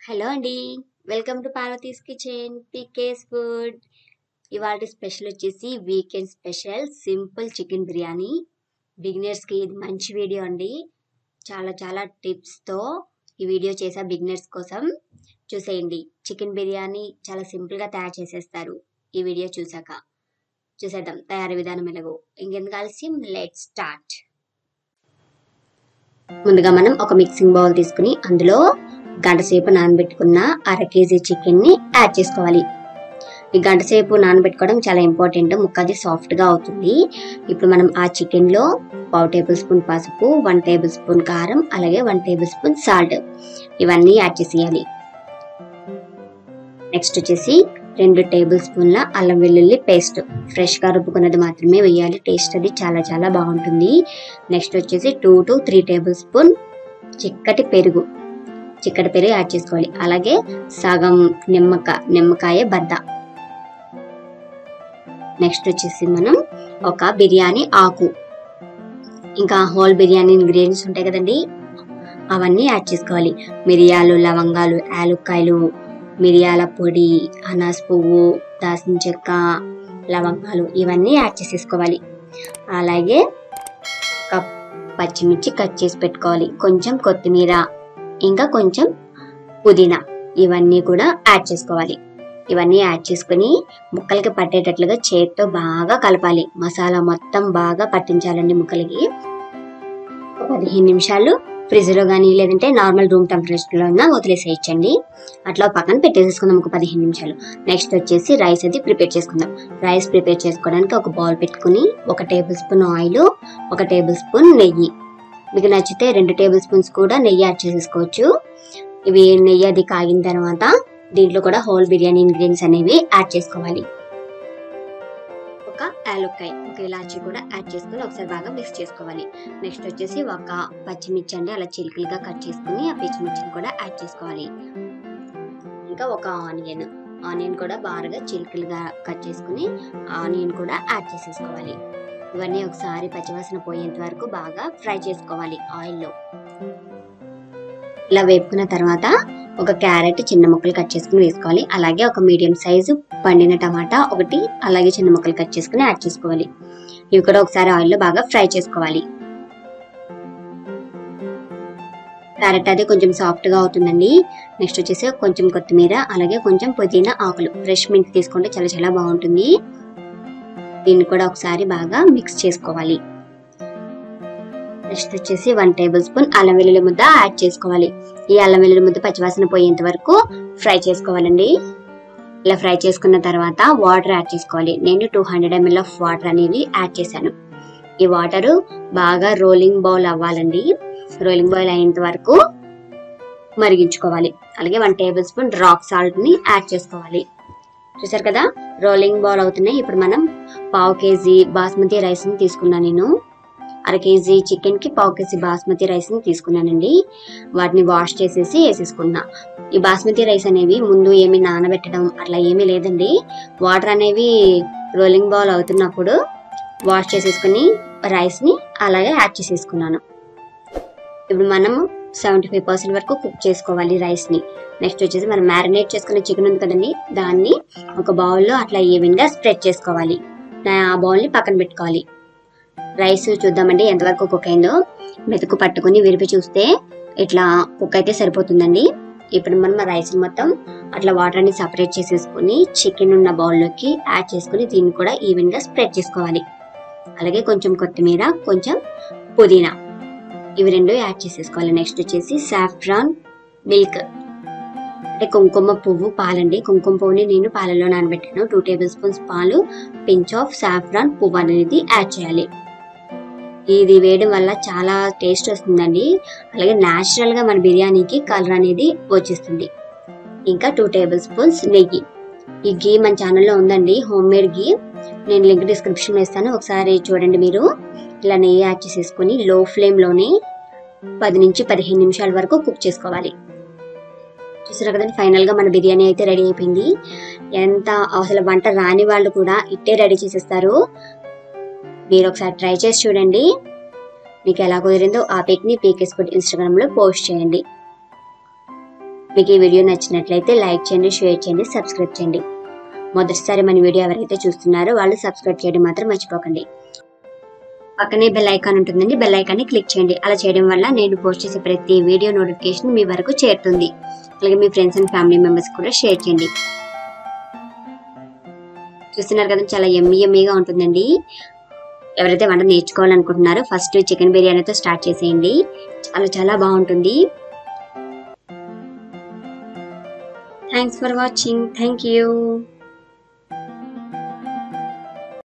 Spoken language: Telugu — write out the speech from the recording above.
హలో అండి welcome to Parvati's kitchen PK's food ఇవాళ స్పెషల్ వచ్చేసి weekend special simple chicken biryani బిగినర్స్కి ఇది మంచి వీడియో అండి చాలా చాలా టిప్స్తో ఈ వీడియో చేసా బిగినర్స్ కోసం చూసేయండి చికెన్ బిర్యానీ చాలా సింపుల్గా తయారు చేసేస్తారు ఈ వీడియో చూసాక చూసేద్దాం తయారీ విధానం ఎలాగో ఇంకెందుకు ఆలస్యం లెట్ స్టార్ట్ ముందుగా మనం ఒక మిక్సింగ్ బౌల్ తీసుకుని అందులో గంట సేపు నానబెట్టుకున్న అర కేజీ చికెన్ ని యాడ్ చేసుకోవాలి ఈ గంట సేపు నానబెట్టుకోవడం చాలా ఇంపార్టెంట్ ముక్కది సాఫ్ట్ గా అవుతుంది ఇప్పుడు మనం ఆ చికెన్ లో పావు టేబుల్ స్పూన్ పసుపు వన్ టేబుల్ స్పూన్ కారం అలాగే వన్ టేబుల్ స్పూన్ సాల్ట్ ఇవన్నీ యాడ్ చేసేయాలి నెక్స్ట్ వచ్చేసి రెండు టేబుల్ స్పూన్ల అల్లం వెల్లుల్లి పేస్ట్ ఫ్రెష్ గా రుబ్బుకున్నది మాత్రమే వేయాలి టేస్ట్ అది చాలా చాలా బాగుంటుంది నెక్స్ట్ వచ్చేసి two to three tablespoon చిక్కటి పెరుగు చిక్కటి పెరుగు యాడ్ చేసుకోవాలి అలాగే సగం నిమ్మక నిమ్మకాయ బద్ద నెక్స్ట్ వచ్చేసి మనం ఒక బిర్యానీ ఆకు ఇంకా హోల్ బిర్యానీ ఇంగ్రీడియంట్స్ ఉంటాయి కదండి అవన్నీ యాడ్ చేసుకోవాలి మిరియాలు లవంగాలు యాలుక్కాయలు మిరియాల పొడి అనాస్ పువ్వు దాసిన చెక్క లవంగాలు ఇవన్నీ యాడ్ చేసేసుకోవాలి అలాగే ఒక పచ్చిమిర్చి కట్ చేసి పెట్టుకోవాలి కొంచెం కొత్తిమీర ఇంకా కొంచెం పుదీనా ఇవన్నీ కూడా యాడ్ చేసుకోవాలి ఇవన్నీ యాడ్ చేసుకుని ముక్కలకి పట్టేటట్లుగా చేత్తో బాగా కలపాలి మసాలా మొత్తం బాగా పట్టించాలండి ముక్కలకి పదిహేను నిమిషాలు ఫ్రిడ్జ్ లో కానీ లేదంటే నార్మల్ రూమ్ టెంపరేచర్ లో ఉన్నా వదిలేసేయచ్చండి అట్లా పక్కన పెట్టేసేసుకుందాం ఒక పదిహేను నిమిషాలు నెక్స్ట్ వచ్చేసి రైస్ అది ప్రిపేర్ చేసుకుందాం రైస్ ప్రిపేర్ చేసుకోవడానికి ఒక బౌల్ పెట్టుకుని ఒక టేబుల్ స్పూన్ ఆయిల్ ఒక టేబుల్ స్పూన్ నెయ్యి మీకు నచ్చితే రెండు టేబుల్ స్పూన్స్ కూడా నెయ్యి యాడ్ చేసేసుకోవచ్చు ఇవి నెయ్యి అది కాగిన తర్వాత దీంట్లో కూడా హోల్ బిర్యానీ ఇంగ్రీడియంట్స్ అనేవి యాడ్ చేసుకోవాలి ఒక యాలుక్కాయ ఒక ఇలాచీ కూడా యాడ్ చేసుకుని ఒకసారి బాగా మిక్స్ చేసుకోవాలి నెక్స్ట్ వచ్చేసి ఒక పచ్చిమిర్చి అండి అలా చిలుకలుగా కట్ చేసుకుని ఆ పచ్చిమిర్చిని కూడా యాడ్ చేసుకోవాలి ఇంకా ఒక ఆనియన్ ఆనియన్ కూడా బాగా చిలుకలుగా కట్ చేసుకుని ఆనియన్ కూడా యాడ్ చేసేసుకోవాలి ఇవన్నీ ఒకసారి పచ్చివాసన పోయేంత వరకు బాగా ఫ్రై చేసుకోవాలి ఆయిల్లో ఇలా వేపుకున్న తర్వాత ఒక క్యారెట్ చిన్న ముక్కలు కట్ చేసుకుని వేసుకోవాలి అలాగే ఒక మీడియం సైజు పండిన టమాటా ఒకటి అలాగే చిన్న ముక్కలు కట్ చేసుకుని యాడ్ చేసుకోవాలి ఇవి కూడా ఒకసారి ఆయిల్లో బాగా ఫ్రై చేసుకోవాలి క్యారెట్ అది కొంచెం సాఫ్ట్ గా అవుతుందండి నెక్స్ట్ వచ్చేసి కొంచెం కొత్తిమీర అలాగే కొంచెం పుదీనా ఆకులు ఫ్రెష్ మింట్ తీసుకుంటే చాలా చాలా బాగుంటుంది దీన్ని కూడా ఒకసారి బాగా మిక్స్ చేసుకోవాలి నెక్స్ట్ వచ్చేసి వన్ టేబుల్ స్పూన్ అల్లం వెల్లుల్లి ముద్ద యాడ్ చేసుకోవాలి ఈ అల్లం వెల్లుల్లి ముద్ద పచ్చివాసన పోయేంత వరకు ఫ్రై చేసుకోవాలండి ఇలా ఫ్రై చేసుకున్న తర్వాత వాటర్ యాడ్ చేసుకోవాలి నేను two hundred ML of water అనేది యాడ్ చేశాను ఈ వాటర్ బాగా రోలింగ్ బౌల్ అవ్వాలండి రోలింగ్ బాయిల్ అయ్యేంత వరకు మరిగించుకోవాలి అలాగే one tablespoon rock salt ని యాడ్ చేసుకోవాలి చూసారు కదా రోలింగ్ బౌల్ అవుతున్నాయి ఇప్పుడు మనం పావు కేజీ బాస్మతి రైస్ ని తీసుకున్నా నేను అర కేజీ చికెన్ కి పావు కేజీ బాస్మతి రైస్ ని తీసుకున్నానండి వాటిని వాష్ చేసేసి వేసేసుకున్నా ఈ బాస్మతి రైస్ అనేవి ముందు ఏమి నానబెట్టడం అట్లా ఏమీ లేదండి వాటర్ అనేవి రోలింగ్ బౌల్ అవుతున్నప్పుడు వాష్ చేసేసుకుని రైస్ ని అలాగే యాడ్ చేసేసుకున్నాను ఇప్పుడు మనం సెవెంటీ ఫైవ్ పర్సెంట్ వరకు కుక్ చేసుకోవాలి రైస్ ని నెక్స్ట్ వచ్చేసి మనం మ్యారినేట్ చేసుకున్న చికెన్ ఉంది కదండి దాన్ని ఒక బౌల్లో అట్లా ఈవెన్ గా స్ప్రెడ్ చేసుకోవాలి ఆ బౌల్ ని పక్కన పెట్టుకోవాలి రైస్ చూద్దామండి ఎంతవరకు కుక్ అయిందో మెతుకు పట్టుకుని విరిపి చూస్తే ఇట్లా కుక్ అయితే సరిపోతుందండి ఇప్పుడు మనం రైస్ మొత్తం అట్లా వాటర్ ని సపరేట్ చేసేసుకుని చికెన్ ఉన్న బౌల్లోకి యాడ్ చేసుకుని దీన్ని కూడా ఈవెన్ గా స్ప్రెడ్ చేసుకోవాలి అలాగే కొంచెం కొత్తిమీర కొంచెం పుదీనా ఇవి రెండు యాడ్ చేసేసుకోవాలి నెక్స్ట్ వచ్చేసి సాఫ్రాన్ మిల్క్ అంటే కుంకుమ పువ్వు పాలండి కుంకుమ పువ్వుని నేను పాలలో నానబెట్టాను టూ టేబుల్ స్పూన్స్ పాలు పించ్ ఆఫ్ సాఫ్రాన్ పువ్వు అనేది యాడ్ చేయాలి ఇది వేయడం వల్ల చాలా టేస్ట్ వస్తుందండి అలాగే న్యాచురల్ గా మన బిర్యానీకి కలర్ అనేది వచ్చేస్తుంది ఇంకా టూ టేబుల్ స్పూన్స్ నెయ్యి ఈ గీ మన ఛానల్లో ఉందండి హోమ్ మేడ్ గీ నేను లింక్ డిస్క్రిప్షన్ వేస్తాను ఒకసారి చూడండి మీరు ఇలా నెయ్యి యాడ్ చేసేసుకుని లో ఫ్లేమ్ లోనే పది నుంచి పదిహేను నిమిషాల వరకు కుక్ చేసుకోవాలి చూసారు కదండి ఫైనల్ గా మన బిర్యానీ అయితే రెడీ అయిపోయింది ఎంత అసలు వంట రాని వాళ్ళు కూడా ఇట్టే రెడీ చేసేస్తారు మీరు ఒకసారి ట్రై చేసి చూడండి మీకు ఎలా కుదిరిందో ఆ పిక్ ని పీకేస్ ఫుడ్ ఇన్స్టాగ్రామ్ లో పోస్ట్ చేయండి మీకు ఈ వీడియో నచ్చినట్లయితే లైక్ చేయండి షేర్ చేయండి సబ్స్క్రైబ్ చేయండి మొదటిసారి మన వీడియో ఎవరైతే చూస్తున్నారో వాళ్ళు సబ్స్క్రైబ్ చేయడం మాత్రం మర్చిపోకండి పక్కనే బెల్ ఐకాన్ ఉంటుందండి బెల్ ఐకాన్ని క్లిక్ చేయండి అలా చేయడం వల్ల నేను పోస్ట్ చేసే ప్రతి వీడియో నోటిఫికేషన్ మీ వరకు చేరుతుంది అలాగే మీ ఫ్రెండ్స్ అండ్ ఫ్యామిలీ మెంబర్స్ కూడా షేర్ చేయండి చూస్తున్నారు కదా చాలా ఎమ్మి ఎమ్మిగా ఉంటుందండి ఎవరైతే వంట నేర్చుకోవాలనుకుంటున్నారో ఫస్ట్ చికెన్ బిర్యానీతో స్టార్ట్ చేసేయండి చాలా చాలా బాగుంటుంది thanks for watching thank you